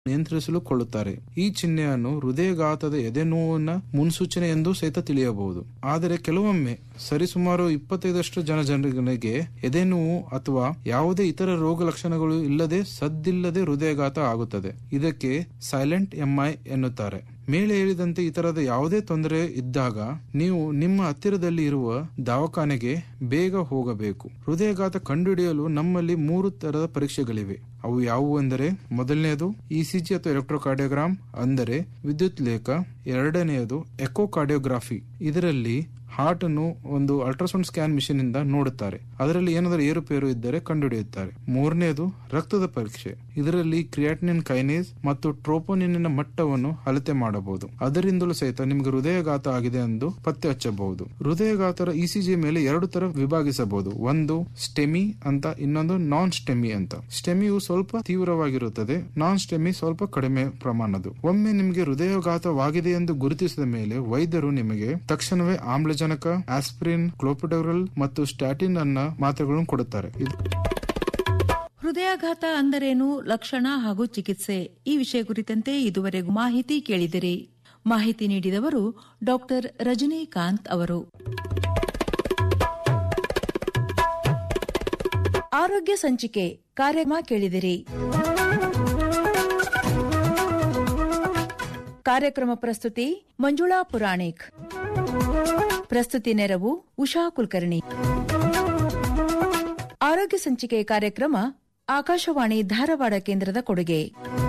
ನಿಯಂತ್ರಿಸಲು ಕೊಳ್ಳುತ್ತಾರೆ ಈ ಚಿಹ್ನೆಯನ್ನು ಹೃದಯಘಾತದ ಎದೆನೋವಿನ ಮುನ್ಸೂಚನೆ ಎಂದು ಸಹಿತ ತಿಳಿಯಬಹುದು ಆದರೆ ಕೆಲವೊಮ್ಮೆ ಸರಿಸುಮಾರು ಇಪ್ಪತ್ತೈದಷ್ಟು ಜನ ಜನರಿಗೆ ಎದೆನೋವು ಅಥವಾ ಯಾವುದೇ ಇತರ ರೋಗ ಲಕ್ಷಣಗಳು ಇಲ್ಲದೆ ಸದ್ದಿಲ್ಲದೆ ಹೃದಯಘಾತ ಆಗುತ್ತದೆ ಇದಕ್ಕೆ ಸೈಲೆಂಟ್ ಎಂಐ ಎನ್ನುತ್ತಾರೆ ಮೇಲೆ ಹೇಳಿದಂತೆ ಈ ತರದ ಯಾವುದೇ ತೊಂದರೆ ಇದ್ದಾಗ ನೀವು ನಿಮ್ಮ ಹತ್ತಿರದಲ್ಲಿ ಇರುವ ದವಾಖಾನೆಗೆ ಬೇಗ ಹೋಗಬೇಕು ಹೃದಯಘಾತ ಕಂಡುಹಿಡಿಯಲು ನಮ್ಮಲ್ಲಿ ಮೂರು ತರದ ಪರೀಕ್ಷೆಗಳಿವೆ ಅವು ಯಾವುವು ಎಂದರೆ ಮೊದಲನೆಯದು ಇಸಿಜಿ ಅಥವಾ ಎಲೆಕ್ಟ್ರೋಕಾರ್ಡಿಯೋಗ್ರಾಮ್ ಅಂದರೆ ವಿದ್ಯುತ್ ಲೇಖ ಎರಡನೆಯದು ಎಕೋಕಾರ್ಡಿಯೋಗ್ರಾಫಿ ಇದರಲ್ಲಿ ಹಾರ್ಟ್ ಅನ್ನು ಒಂದು ಅಲ್ಟ್ರಾಸೌಂಡ್ ಸ್ಕ್ಯಾನ್ ಮಿಷಿನ್ ಇಂದ ನೋಡುತ್ತಾರೆ ಅದರಲ್ಲಿ ಏನಾದರೂ ಏರುಪೇರು ಇದ್ದರೆ ಕಂಡುಹಿಡಿಯುತ್ತಾರೆ ಮೂರನೆಯದು ರಕ್ತದ ಪರೀಕ್ಷೆ ಇದರಲ್ಲಿ ಕ್ರಿಯಾಟಿನಿನ್ ಕೈನೇಸ್ ಮತ್ತು ಟ್ರೋಪೋನಿನ್ನ ಮಟ್ಟವನ್ನು ಅಳತೆ ಮಾಡಬಹುದು ಅದರಿಂದಲೂ ಸಹಿತ ನಿಮಗೆ ಹೃದಯಘಾತ ಆಗಿದೆ ಎಂದು ಪತ್ತೆ ಹಚ್ಚಬಹುದು ಹೃದಯಘಾತರ ಇಸಿಜಿ ಮೇಲೆ ಎರಡು ತರ ವಿಭಾಗಿಸಬಹುದು ಒಂದು ಸ್ಟೆಮಿ ಅಂತ ಇನ್ನೊಂದು ನಾನ್ ಸ್ಟೆಮಿ ಅಂತ ಸ್ಟೆಮಿಯು ಸ್ವಲ್ಪ ತೀವ್ರವಾಗಿರುತ್ತದೆ ನಾನ್ ಸ್ಟೆಮಿ ಸ್ವಲ್ಪ ಕಡಿಮೆ ಪ್ರಮಾಣದ್ದು ಒಮ್ಮೆ ನಿಮಗೆ ಹೃದಯಘಾತವಾಗಿದೆ ಎಂದು ಗುರುತಿಸಿದ ಮೇಲೆ ವೈದ್ಯರು ನಿಮಗೆ ತಕ್ಷಣವೇ ಆಮ್ಲಜನಕ ಆಸ್ಪಿರಿನ್ ಕ್ಲೋಪಿಡೋರಲ್ ಮತ್ತು ಸ್ಟ್ಯಾಟಿನ್ ಅನ್ನ ಮಾತ್ರೆಗಳನ್ನು ಕೊಡುತ್ತಾರೆ ಇದು ಹೃದಯಾಘಾತ ಅಂದರೇನು ಲಕ್ಷಣ ಹಾಗೂ ಚಿಕಿತ್ಸೆ ಈ ವಿಷಯ ಕುರಿತಂತೆ ಇದುವರೆಗೂ ಮಾಹಿತಿ ಕೇಳಿದಿರಿ ಮಾಹಿತಿ ನೀಡಿದವರು ಡಾಕ್ಟರ್ ರಜನಿಕಾಂತ್ ಅವರು ಆರೋಗ್ಯ ಸಂಚಿಕೆ ಕಾರ್ಯಕ್ರಮ ಕೇಳಿದಿರಿ ಕಾರ್ಯಕ್ರಮ ಪ್ರಸ್ತುತಿ ಮಂಜುಳಾ ಪುರಾಣಿಕ್ ಪ್ರಸ್ತುತಿ ನೆರವು ಉಷಾ ಕುಲಕರ್ಣಿ ಆರೋಗ್ಯ ಸಂಚಿಕೆ ಕಾರ್ಯಕ್ರಮ ಆಕಾಶವಾಣಿ ಧಾರವಾಡ ಕೇಂದ್ರದ ಕೊಡುಗೆ